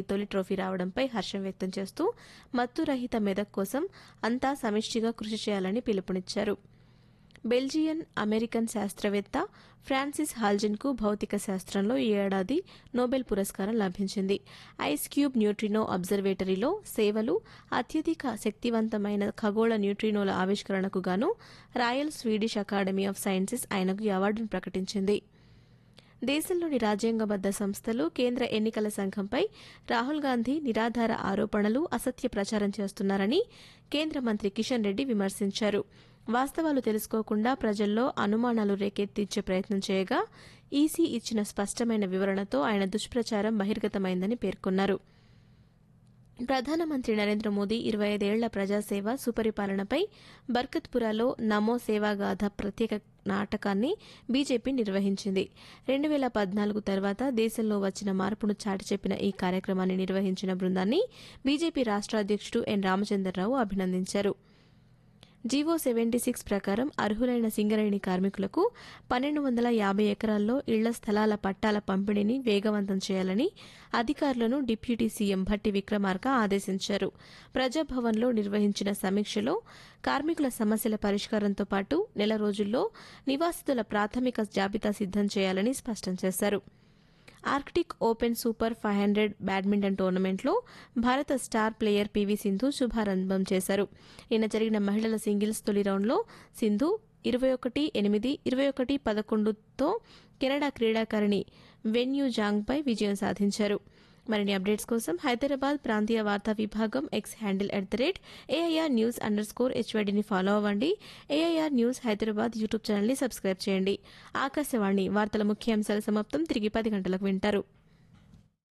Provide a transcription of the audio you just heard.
తొలి ట్రోఫీ రావడంపై హర్షం వ్యక్తం చేస్తూ మత్తు రహిత మెదక్ కోసం అంతా సమిష్టిగా కృషి చేయాలని పిలుపునిచ్చారు బెల్జియన్ అమెరికన్ శాస్త్రవేత్త ఫ్రాన్సిస్ హాల్జన్కు భౌతిక శాస్త్రంలో ఈ ఏడాది నోబెల్ పురస్కారం లభించింది ఐస్ క్యూబ్ న్యూట్రినో అబ్జర్వేటరీలో సేవలు అత్యధిక శక్తివంతమైన ఖగోళ న్యూట్రినోల ఆవిష్కరణకు గాను Royal Swedish Academy of Sciences ఆయనకు ఈ అవార్డును ప్రకటించింది దేశంలోని రాజ్యాంగబద్ద సంస్థలు కేంద్ర ఎన్నికల సంఘంపై రాహుల్ గాంధీ నిరాధార ఆరోపణలు అసత్య ప్రచారం చేస్తున్నారని కేంద్ర మంత్రి కిషన్ రెడ్డి విమర్శించారు వాస్తవాలు తెలుసుకోకుండా ప్రజల్లో అనుమానాలు రేకెత్తించే ప్రయత్నం చేయగా ఈసీ ఇచ్చిన స్పష్టమైన వివరణతో ఆయన దుష్ప్రచారం బహిర్గతమైందని పేర్కొన్నారు ప్రధానమంత్రి నరేంద్ర మోదీ ఇరవై ఐదేళ్ల ప్రజాసేవ సుపరిపాలనపై బర్కత్పురాలో నమో సేవాగాథ ప్రత్యేక నాటకాన్ని బీజేపీ నిర్వహించింది రెండు వేల పద్నాలుగు తర్వాత దేశంలో వచ్చిన మార్పును చాటి చెప్పిన ఈ కార్యక్రమాన్ని నిర్వహించిన బృందాన్ని బీజేపీ రాష్ట్ర అధ్యక్షుడు ఎన్ రామచంద్రరావు అభినందించారు జీవో సెవెంటీ సిక్స్ ప్రకారం అర్హులైన సింగరేణి కార్మికులకు పన్నెండు వందల యాభై ఎకరాల్లో ఇళ్ల స్థలాల పట్టాల పంపిణీని వేగవంతం చేయాలని అధికారులను డిప్యూటీ సీఎం భట్టి విక్రమార్క ఆదేశించారు ప్రజాభవన్లో నిర్వహించిన సమీక్షలో కార్మికుల సమస్యల పరిష్కారంతో పాటు నెల రోజుల్లో నివాసితుల ప్రాథమిక జాబితా సిద్దం చేయాలని స్పష్టం చేశారు Arctic Open Super five hundred badminton టోర్నమెంట్లో భారత స్టార్ ప్లేయర్ పివి సింధు శుభారంభం చేశారు నిన్న జరిగిన మహిళల సింగిల్స్ తొలి రౌండ్లో సింధు ఇరవై ఒకటి ఎనిమిది ఇరవై ఒకటి పదకొండుతో కెనడా క్రీడాకారిణి వెన్యూ జాంగ్పై విజయం సాధించారు మరిన్ని అప్డేట్స్ కోసం హైదరాబాద్ ప్రాంతీయ వార్తా విభాగం X handle at the rate AIR news underscore స్కోర్ హెచ్వైడిని ఫాలో అవ్వండి ఏఐఆర్ న్యూస్ హైదరాబాద్ యూట్యూబ్ ఛానల్ని సబ్స్క్రైబ్ చేయండి ఆకాశవాణి వార్తల ముఖ్యాంశాల సమాప్తం తిరిగి పది గంటలకు వింటారు